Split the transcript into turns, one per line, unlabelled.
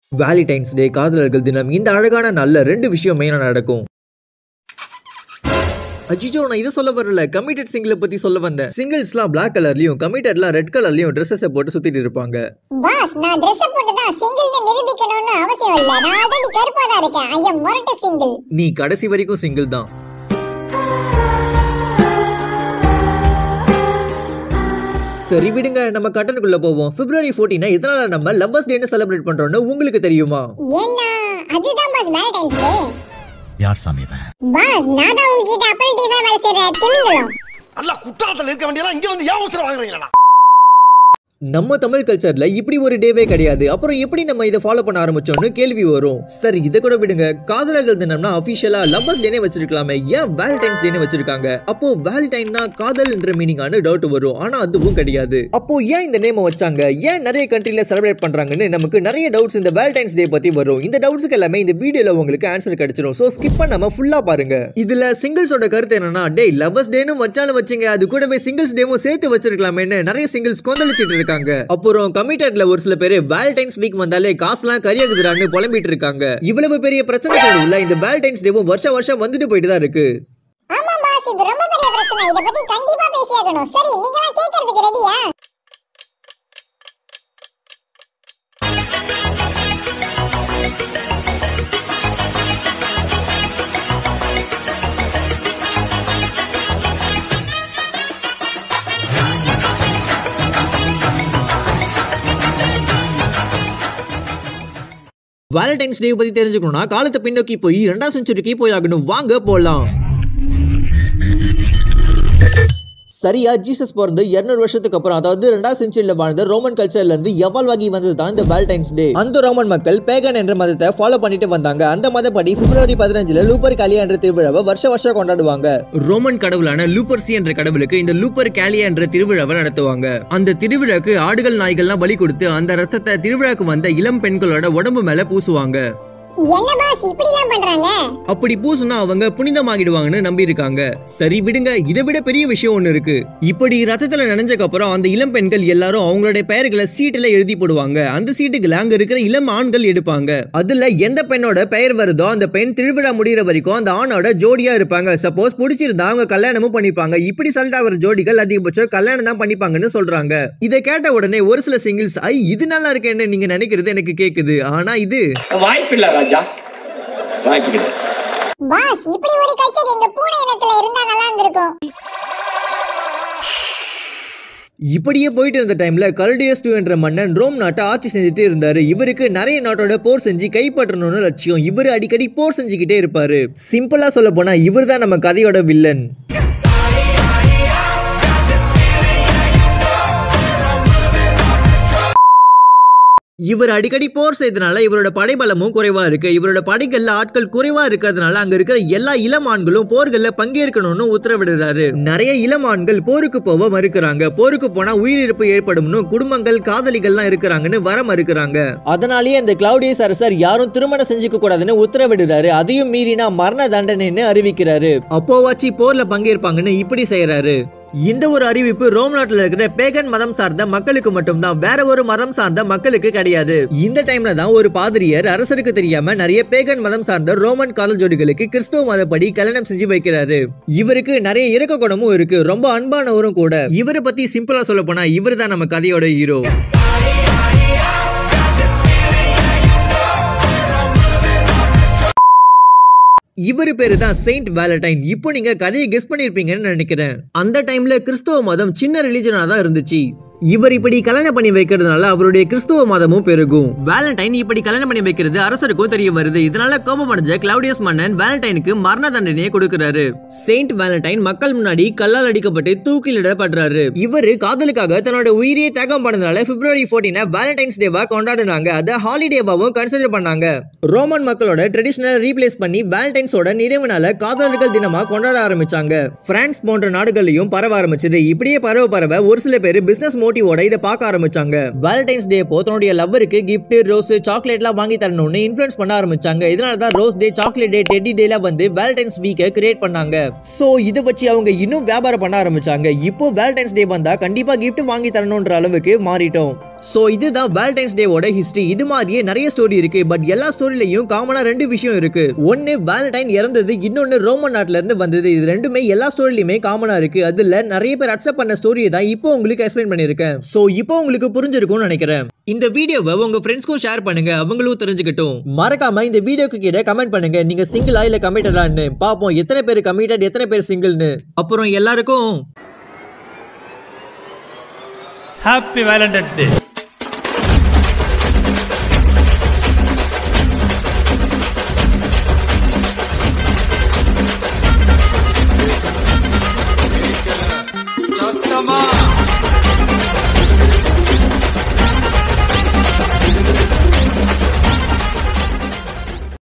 வேலிடைன்ஸ் டே காதலர்கள் தினம் இந்த அழகான நல்ல ரெண்டு விஷயம் மெயினாக நடக்கும் அஜிஜோ நான் இதை சொல்ல வரல கமிட்டட் சிங்கிளை பத்தி சொல்ல வந்தேன் சிங்கிள்ஸ்லாம் பிளாக் கலர்லயும் கமிட்டட்லாம் ரெட் கலர்லயும் ட்ரெஸ்ஸஸை போட்டு சுத்திட்டு இருப்பாங்க
பாஸ் நான் Dress போட்டு தான் சிங்கிள்னு நிரூபிக்கணும்னு அவசியம் இல்ல நான் ஆல்ரெடி கருப்பா தான் இருக்கேன் ஐ எம் மொரட்டு சிங்கிள்
நீ கடைசி வரைக்கும் சிங்கிள் தான் சரி விடுங்க நம்ம கட்டனுக்குள்ள போவோம் பிப்ரவரி 14 இதனால நம்ம லவ்வர்ஸ் டேன்னு செலிப்ரேட் பண்றோம்னு உங்களுக்கு தெரியுமா
ஏன்னா அதுதான் பாஸ் வேலண்டைன்ஸ் டே
யார் சாமி இவன்
பாஸ் நான் தான் உங்ககிட்ட அப்ரண்டிஸா வேலை செய்யற திமிங்கலம்
நல்லா குற்றாலத்துல இருக்க வேண்டியதெல்லாம் இங்க வந்து ஏன் அவசரம் வாங்குறீங்களா
நம்ம தமிழ் கல்ச்சர்ல இப்படி ஒரு டேவே கிடையாது அப்புறம் எப்படி நம்ம இதை ஃபாலோ பண்ண ஆரம்பிச்சோம்னு கேள்வி வரும் சரி இதை கூட விடுங்க காதலர்கள் தினம்னா அபிஷியலா லவ்வர்ஸ் டேனே வச்சிருக்கலாமே ஏன் வேலண்டைன்ஸ் டேனே வச்சிருக்காங்க அப்போ வேலண்டைன்னா காதல் என்ற மீனிங்கான டவுட் வரும் ஆனா அதுவும் கிடையாது அப்போ ஏன் இந்த நேம் வச்சாங்க ஏன் நிறைய கண்ட்ரில செலிப்ரேட் பண்றாங்கன்னு நமக்கு நிறைய டவுட்ஸ் இந்த வேலண்டைன்ஸ் டே பத்தி வரும் இந்த டவுட்ஸ்க்கு எல்லாமே இந்த வீடியோல உங்களுக்கு ஆன்சர் கிடைச்சிரும் சோ ஸ்கிப் பண்ணாம ஃபுல்லா பாருங்க இதுல சிங்கிள்ஸோட கருத்து என்னன்னா டேய் லவ்வர்ஸ் டேனும் வச்சாலும் வச்சுங்க அது கூடவே சிங்கிள்ஸ் டேவும் சேர்த்து வச்சிருக்கலாமேன்னு நிறைய சிங்கிள்ஸ் கொந்தளிச்சிட்டு இருக்காங்க அப்புறம் கமிட்டட்ல ஒரு சில பேர் வேலண்டைன்ஸ் வீக் வந்தாலே காசுலாம் கரியாகுதுறான்னு புலம்பிட்டு இருக்காங்க இவ்வளவு பெரிய பிரச்சனைகள் உள்ள இந்த வேலண்டைன்ஸ் டேவும் வருஷம் வருஷம் வந்துட்டு போயிட்டு தான் இருக்கு
ஆமா பாஸ் இது ரொம்ப பெரிய பிரச்சனை இத பத்தி கண்டிப்பா பேசியாகணும் சரி நீங்க எல்லாம் கேக்குறதுக்கு ரெடியா
வேலண்டைன்ஸ் டே பத்தி தெரிஞ்சுக்கணும்னா காலத்தை பின்னோக்கி போய் இரண்டாம் செஞ்சுரிக்கு போய் ஆகணும் வாங்க போலாம் சரியா ஜீசஸ் பிறந்து 200 வருஷத்துக்கு அப்புறம் அதாவது ரெண்டாவது செஞ்சுரியில வாழ்ந்த ரோமன் கல்ச்சர்ல இருந்து எவால்வ் ஆகி வந்தது தான் இந்த வேலண்டைன்ஸ் டே அந்த ரோமன் மக்கள் பேகன் என்ற மதத்தை ஃபாலோ பண்ணிட்டு வந்தாங்க அந்த மதப்படி பிப்ரவரி பதினஞ்சுல லூப்பர் காலியா என்ற திருவிழாவை வருஷ வருஷம் கொண்டாடுவாங்க ரோமன் கடவுளான லூப்பர்சி என்ற கடவுளுக்கு இந்த லூப்பர் காலியா என்ற திருவிழாவை நடத்துவாங்க அந்த திருவிழாக்கு ஆடுகள் நாய்கள்லாம் பலி கொடுத்து அந்த ரத்தத்தை திருவிழாக்கு வந்த இளம் பெண்களோட உடம்பு மேல பூசுவாங்க
என்ன பாஸ் இப்படி எல்லாம் பண்றாங்க
அப்படி பூசுனா அவங்க புனிதமாகிடுவாங்கன்னு நம்பி இருக்காங்க சரி விடுங்க இதை விட பெரிய விஷயம் ஒண்ணு இருக்கு இப்படி ரத்தத்துல நனைஞ்சக்கு அப்புறம் அந்த இளம் பெண்கள் எல்லாரும் அவங்களுடைய பெயர்களை சீட்டுல எழுதி போடுவாங்க அந்த சீட்டுகளை அங்க இருக்கிற இளம் ஆண்கள் எடுப்பாங்க அதுல எந்த பெண்ணோட பெயர் வருதோ அந்த பெண் திருவிழா முடியிற வரைக்கும் அந்த ஆணோட ஜோடியா இருப்பாங்க சப்போஸ் பிடிச்சிருந்தா அவங்க கல்யாணமும் பண்ணிப்பாங்க இப்படி செலக்ட் ஆகிற ஜோடிகள் அதிகபட்சம் கல்யாணம் தான் பண்ணிப்பாங்கன்னு சொல்றாங்க இதை கேட்ட உடனே ஒரு சில சிங்கிள்ஸ் ஐ இது நல்லா இருக்கேன்னு நீங்க நினைக்கிறது எனக்கு கேக்குது ஆனா இது
வாய்ப்பில்லை ராஜா வாய்ப்பு
பாஸ் இப்படி ஒரு கல்ச்சர் எங்க பூனை இனத்துல இருந்தா நல்லா இருந்திருக்கும்
இப்படியே போயிட்டு இருந்த டைம்ல கல்டியஸ் டூ என்ற மன்னன் ரோம் நாட்டை ஆட்சி செஞ்சுட்டு இருந்தாரு இவருக்கு நிறைய நாட்டோட போர் செஞ்சு கைப்பற்றணும்னு லட்சியம் இவர் அடிக்கடி போர் செஞ்சுக்கிட்டே இருப்பாரு சிம்பிளா சொல்ல போனா இவர் தான் நம்ம கதையோட வில்லன் இவர் அடிக்கடி போர் செய்தனால இவரோட படைபலமும் குறைவா இருக்கு இவரோட படைகள்ல ஆட்கள் குறைவா இருக்கிறதுனால அங்க இருக்கிற எல்லா இளம் ஆண்களும் போர்கள்ல பங்கேற்கணும்னு உத்தரவிடுறாரு நிறைய இளம் ஆண்கள் போருக்கு போக மறுக்கிறாங்க போருக்கு போனா உயிரிழப்பு ஏற்படும்னு குடும்பங்கள் காதலிகள்லாம் இருக்கிறாங்கன்னு வர மறுக்கிறாங்க அதனாலேயே அந்த கிளவுடியஸ் அரசர் யாரும் திருமணம் செஞ்சுக்க கூடாதுன்னு உத்தரவிடுறாரு அதையும் மீறினா மரண தண்டனைன்னு அறிவிக்கிறாரு அப்போவாச்சு போர்ல பங்கேற்பாங்கன்னு இப்படி செய்யறாரு இந்த ஒரு அறிவிப்பு ரோம் நாட்டுல இருக்கிற பேகன் மதம் சார்ந்த மக்களுக்கு மட்டும்தான் வேற ஒரு மதம் சார்ந்த மக்களுக்கு கிடையாது இந்த டைம்ல தான் ஒரு பாதிரியர் அரசருக்கு தெரியாம நிறைய பேகன் மதம் சார்ந்த ரோமன் காதல் ஜோடிகளுக்கு கிறிஸ்துவ மதப்படி கல்யாணம் செஞ்சு வைக்கிறாரு இவருக்கு நிறைய இறக்க குணமும் இருக்கு ரொம்ப அன்பானவரும் கூட இவரை பத்தி சிம்பிளா சொல்ல போனா இவர் தான் நம்ம கதையோட ஹீரோ இவர் பேரு தான் செயின்ட் வேலண்டைன் இப்போ நீங்க கதையை கெஸ் பண்ணிருப்பீங்கன்னு நினைக்கிறேன் அந்த டைம்ல கிறிஸ்துவ மதம் சின்ன ரிலீஜனா தான் இருந்துச்சு இவர் இப்படி கல்யாணம் பண்ணி வைக்கிறதுனால அவருடைய கிறிஸ்துவ மதமும் பெருகும் வேலண்டைன் இப்படி கல்யாணம் பண்ணி வைக்கிறது அரசருக்கும் தெரிய வருது இதனால கோபமடைஞ்ச கிளவுடியஸ் மன்னன் வேலண்டைனுக்கு மரண தண்டனையை கொடுக்கிறாரு செயின்ட் வேலண்டைன் மக்கள் முன்னாடி கல்லால் அடிக்கப்பட்டு தூக்கிலிடப்படுறாரு இவரு காதலுக்காக தன்னோட உயிரியை தியாகம் பண்ணதுனால பிப்ரவரி 14 வேலண்டைன்ஸ் டேவா கொண்டாடினாங்க அதை ஹாலிடேவாவும் கன்சிடர் பண்ணாங்க ரோமன் மக்களோட ட்ரெடிஷனல் ரீப்ளேஸ் பண்ணி வேலண்டைன்ஸோட நிறைவு நாள காதலர்கள் தினமா கொண்டாட ஆரம்பிச்சாங்க பிரான்ஸ் போன்ற நாடுகளையும் பரவ ஆரம்பிச்சது இப்படியே பரவ பரவ ஒரு சில பேர் பிசினஸ் மோட்டிவோட இதை பார்க்க ஆரம்பிச்சாங்க வேலண்டைன்ஸ் டே போ தன்னுடைய லவ்வருக்கு கிஃப்ட் ரோஸ் சாக்லேட்லாம் வாங்கி தரணும்னு இன்ஃபுளுன்ஸ் பண்ண ஆரம்பிச்சாங்க இதனால தான் rose day chocolate day teddy டேல வந்து வேலண்டைன்ஸ் வீக்கை கிரியேட் பண்ணாங்க சோ இதை வச்சு அவங்க இன்னும் வியாபாரம் பண்ண ஆரம்பிச்சாங்க இப்போ வேலண்டைன்ஸ் டே வந்தா கண்டிப்பா gift வாங்கி தரணும்ன்ற அளவுக்கு மாறிட்டோம் ஸோ இதுதான் வேலண்டைன்ஸ் டேவோட ஹிஸ்டரி இது மாதிரியே நிறைய ஸ்டோரி இருக்கு பட் எல்லா ஸ்டோரிலையும் காமனா ரெண்டு விஷயம் இருக்கு ஒன்னு வேலண்டைன் இறந்தது இன்னொன்னு ரோமன் நாட்டுல இருந்து வந்தது இது ரெண்டுமே எல்லா ஸ்டோரிலையுமே காமனா இருக்கு அதுல நிறைய பேர் அக்செப்ட் பண்ண ஸ்டோரியை தான் இப்போ உங்களுக்கு எக்ஸ்பிளைன் பண்ணிருக்கேன் ஸோ இப்போ உங்களுக்கு புரிஞ்சிருக்கும்னு நினைக்கிறேன் இந்த வீடியோவை உங்க ஃப்ரெண்ட்ஸ்க்கும் ஷேர் பண்ணுங்க அவங்களும் தெரிஞ்சுக்கட்டும் மறக்காம இந்த வீடியோக்கு கீழே கமெண்ட் பண்ணுங்க நீங்க சிங்கிளா இல்ல கமிட்டடான்னு பாப்போம் எத்தனை பேர் கமிட்டட் எத்தனை பேர் சிங்கிள்னு அப்புறம் எல்லாருக்கும்
Happy Valentine's Day.